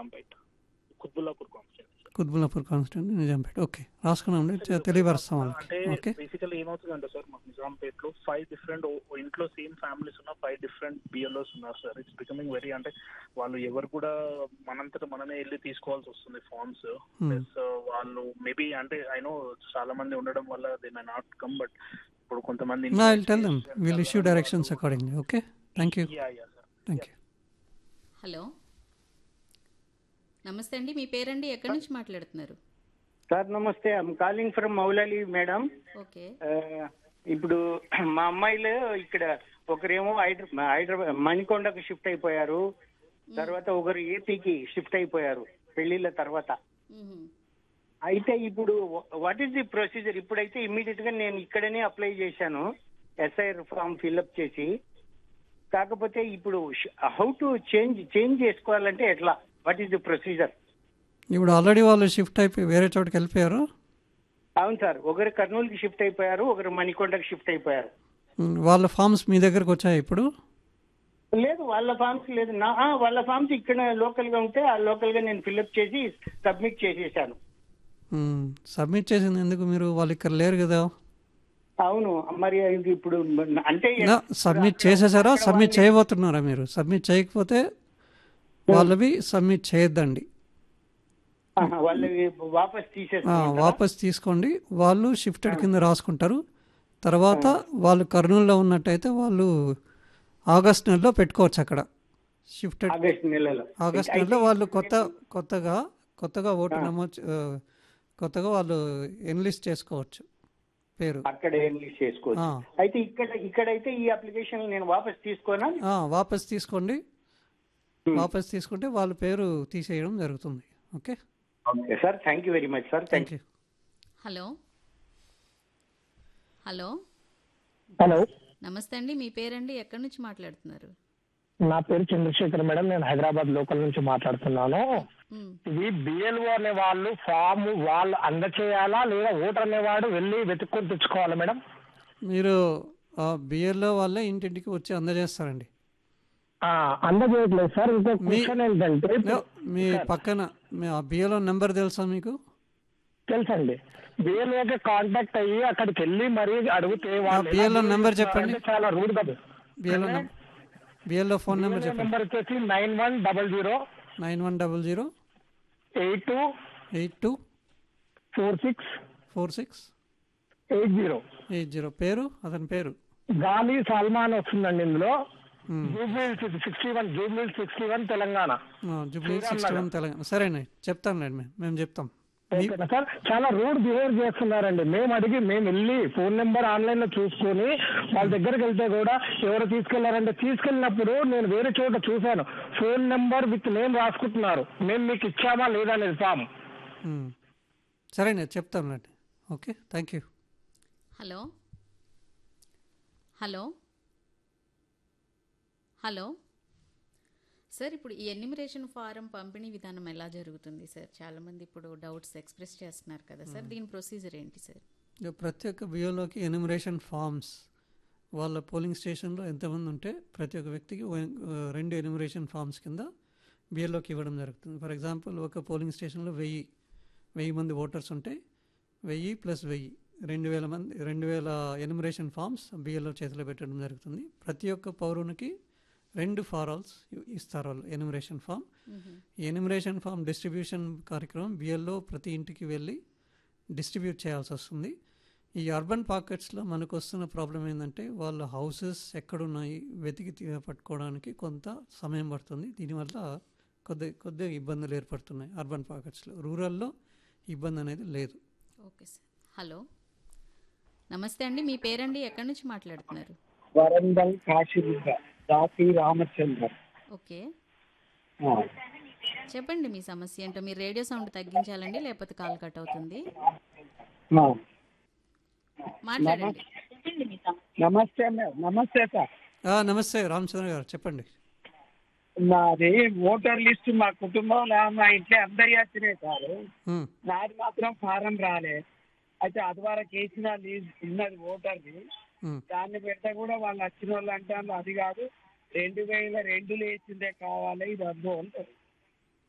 Nizampet Quthbullapur constituency Quthbullapur constituent Nizampeta okay రాసుకున్నాం తెలియపరుస్తాం వాళ్ళకి అంటే ఓకే బేసికల్ ఏమవుతుందంటే సార్ మాకు నిజాంపేట్ లో ఫైవ్ డిఫరెంట్ ఇంట్లో సేమ్ ఫ్యామిలీస్ ఉన్న ఫైవ్ డిఫరెంట్ బిఎల్ఓస్ ఉన్నారు సార్ ఇట్స్ బికమింగ్ వెరీ అంటే వాళ్ళు ఎవరు కూడా మనంతట మనమే వెళ్ళి తీసుకోవాల్సి వస్తుంది ఫార్మ్స్ ప్లస్ వాళ్ళు మేబీ అంటే ఐ నో చాలా మంది ఉండడం వల్ల they may not come but ఇప్పుడు కొంతమంది I will tell them will issue directions accordingly okay thank you yeah yeah sir thank you hello నమస్తే అండి మీ పేరండి ఎక్కడి నుంచి మాట్లాడుతున్నారు సార్ నమస్తే I'm calling from Moulali madam okay ఇప్పుడు మా అమ్మాయిలు ఇక్కడ ఒకరేమో హైదరా హైదరాబాద్ మణికొండకు షిఫ్ట్ అయిపోయారు తర్వాత ఒకరు ఏపీకి షిఫ్ట్ అయిపోయారు పెళ్లిళ్ళ తర్వాత మ్మ్. అయితే ఇప్పుడు వాట్ ఈస్ ది ప్రొసీజర్ ఇప్పుడైతే ఇమ్మీడియట్ గా నేను ఇక్కడనే అప్లై చేశాను ఎస్ఐఆర్ ఫామ్ ఫిల్అప్ చేసి కాకపోతే ఇప్పుడు హౌ టు చేంజ్ చేంజ్ చేసుకోవాలంటే ఎట్లా వాట్ ఈస్ ది ప్రొసీజర్ ఇప్పుడు ఆల్రెడీ వాళ్ళు షిఫ్ట్ అయిపోయి వేరే చోటుకి వెళ్ళిపోయారు అవును సార్ ఒకరు కర్నూలుకి షిఫ్ట్ అయిపోయారు ఒకరు మణికొండకి షిఫ్ట్ అయిపోయారు మ్, వాళ్ళ ఫామ్స్ మీ దగ్గరకు వచ్చాయి ఇప్పుడు లేదు వాళ్ళ ఫామ్స్ లేదు నా ఆ, వాళ్ళ ఫామ్స్ ఇక్కడ లోకల్ గా ఉంటే ఆ లోకల్ గా నేను ఫిల్అప్ చేసి సబ్మిట్ చేసేసాను సబ్మిట్ చేసింది ఎందుకు మీరు వాళ్ళు ఇక్కడ లేరు కదా అవును మరి ఇది ఇప్పుడు అంటే సబ్మిట్ చేసేసారా సబ్మిట్ చేయబోతున్నారా మీరు సబ్మిట్ చేయకపోతే వాళ్ళవి సబ్మిట్ చేయొద్దండి ఆహా, వాళ్ళవి వాపస్ ఆ, తీసేస్తాను వాపస్ తీసుకోండి వాళ్ళు షిఫ్టెడ్ కింద రాసుకుంటారు తర్వాత వాళ్ళు కర్నూలులో ఉన్నట్టయితే వాళ్ళు ఆగస్ట్ నెలలో పెట్టుకోవచ్చు అక్కడ షిఫ్టెడ్ ఆగస్ట్ నెలలో ఆగస్ట్ నెలలో వాళ్ళు కొత్త కొత్తగా కొత్తగా ఓటు నమోదు చే- ఆ, కొత్తగా వాళ్ళు ఎన్లిస్ట్ చేసుకోవచ్చు పేరు అక్కడ ఎన్లిస్ట్ చేసుకోవచ్చు ఆ. అయితే ఇక్కడ ఇక్కడైతే ఈ అప్లికేషన్ నేను వాపస్ తీసుకోనా ఆ, వాపస్ తీసుకోండి వాపస్ తీసుకుంటే వాళ్ళ పేరు తీసేయడం జరుగుతుంది okay okay sir thank you very much sir thank thank you hello hello hello నమస్తే అండి మీ పేరండి ఎక్కడి నుంచి మాట్లాడుతున్నారు నా పేరు చంద్రశేఖర్ మేడం నేను హైదరాబాద్ లోకల్ నుంచి మాట్లాడుతున్నాను మ్మ్. ఇది బిఎల్ఓ అనే వాళ్ళు ఫామ్ వాళ్ళు అందచేయాలా లేదా ఓటర్ అనేవాడు వెళ్ళి వెతుక్కొని తెచ్చుకోవాలా మేడం మీరు బిఎల్ఓ వాళ్ళే ఇంటింటికి వచ్చి అందజేస్తారండి ఆ, అందజేయట్లేదు సార్ ఇంకో క్వశ్చన్ ఏంటంటే నో, మీ పక్కన మీ ఆ బిఎల్ఓ నెంబర్ తెలుసా మీకు తెలుసండి బిఎల్ఓకి కాంటాక్ట్ అయ్యి అక్కడికి వెళ్ళి మరీ అడిగితే వాళ్ళు ఎలా BLO నెంబర్ చేస్తున్నారంటే చెప్పండి. చాలా రూడ్ కదా BLO BLO phone number BLO చెప్పండి నెంబర్ వచ్చేసి nine one double zero nine one double zero eight two eight two four six four six eight zero eight zero పేరు అతని పేరు గాలి సల్మాన్ వస్తుందండి ఇందులో Jubilee sixty one Jubilee sixty one Telangana Jubilee sixty one Telangana సరేనండి చెప్తానులేండి మేము మేము చెప్తాం మీ ఓకేనా సార్ చాలా రూడ్ బిహేవ్ చేస్తున్నారండి మేము అడిగి మేము వెళ్ళి ఫోన్ నెంబర్ ఆన్లైన్ లో చూసుకొని వాళ్ళ దగ్గరికి వెళ్తే కూడా ఎవరు తీసుకెళ్లారంటే తీసుకెళ్ళినప్పుడు నేను వేరే చోట చూశాను ఫోన్ నెంబర్ విత్ నేమ్ రాసుకుంటున్నారు మేము మీకు ఇచ్చామా లేదా అనేది ఫామ్ మ్. సరేనండి చెప్తాంలేండి okay thank you hello hello hello sir ఇప్పుడు ఈ ఎన్నిమరేషన్ ఫారం పంపిణీ విధానం ఎలా జరుగుతుంది సార్ చాలామంది ఇప్పుడు డౌట్స్ ఎక్స్ప్రెస్ చేస్తున్నారు కదా సార్ దీని ప్రొసీజర్ ఏంటి సార్ ఇక ప్రతి ఒక్క బియోలోకి ఎనిమరేషన్ ఫామ్స్ వాళ్ళ పోలింగ్ స్టేషన్లో ఎంతమంది ఉంటే ప్రతి ఒక్క వ్యక్తికి ఓ- ఆ, రెండు ఎనిమరేషన్ ఫామ్స్ కింద బిఎల్ఓకి ఇవ్వడం జరుగుతుంది ఫర్ ఎగ్జాంపుల్ ఒక పోలింగ్ స్టేషన్లో వెయ్యి వెయ్యి మంది ఓటర్స్ ఉంటే వెయ్యి ప్లస్ వెయ్యి రెండు వేల మంది రెండు వేల ఎనిమరేషన్ ఫామ్స్ బిఎల్ఓ చేతిలో పెట్టడం జరుగుతుంది ప్రతి ఒక్క పౌరునికి రెండు ఫారాల్స్ ఇస్తారు వాళ్ళు ఎనిమరేషన్ ఫామ్ ఈ ఎనిమరేషన్ ఫామ్ డిస్ట్రిబ్యూషన్ కార్యక్రమం బిఎల్ఓ ప్రతి ఇంటికి వెళ్ళి డిస్ట్రిబ్యూట్ చేయాల్సి వస్తుంది ఈ అర్బన్ పాకెట్స్లో మనకు వస్తున్న ప్రాబ్లం ఏంటంటే వాళ్ళ హౌసెస్ ఎక్కడున్నాయి వెతికి తీ- పట్టుకోవడానికి కొంత సమయం పడుతుంది దీనివల్ల కొద్ది కొద్దిగా ఇబ్బందులు ఏర్పడుతున్నాయి అర్బన్ పాకెట్స్లో రూరల్లో ఇబ్బంది అనేది లేదు ఓకే సార్ హలో నమస్తే అండి మీ పేరండి ఎక్కడి నుంచి మాట్లాడుతున్నారు వరంగల్ కాశీబుద్ధ దాసి రామచంద్ర ఓకే చెప్పండి మీ సమస్య ఏంటో మీరు రేడియో సౌండ్ తగ్గించాలండి లేకపోతే కాల్ కట్ అవుతుంది మాట్లాడండి నమస్తే మే- నమస్తే సార్ ఆ, నమస్తే రామచంద్ర గారు చెప్పండి నాది ఓటర్ లిస్ట్ మా కుటుంబంలో మా ఇంట్లో అందరి వచ్చినాయి సార్ ఉమ్, నాది మాత్రం ఫారం రాలే అయితే అది వరకు వేసిన లీజ్ ఉన్నది ఓటర్ది ఉమ్, దాన్ని పెడితే కూడా వాళ్ళు వచ్చిన వాళ్ళు అంటారు అది కాదు రెండు వేల రెండులో వేసిందే కావాలి ఇది వద్దు అంటారు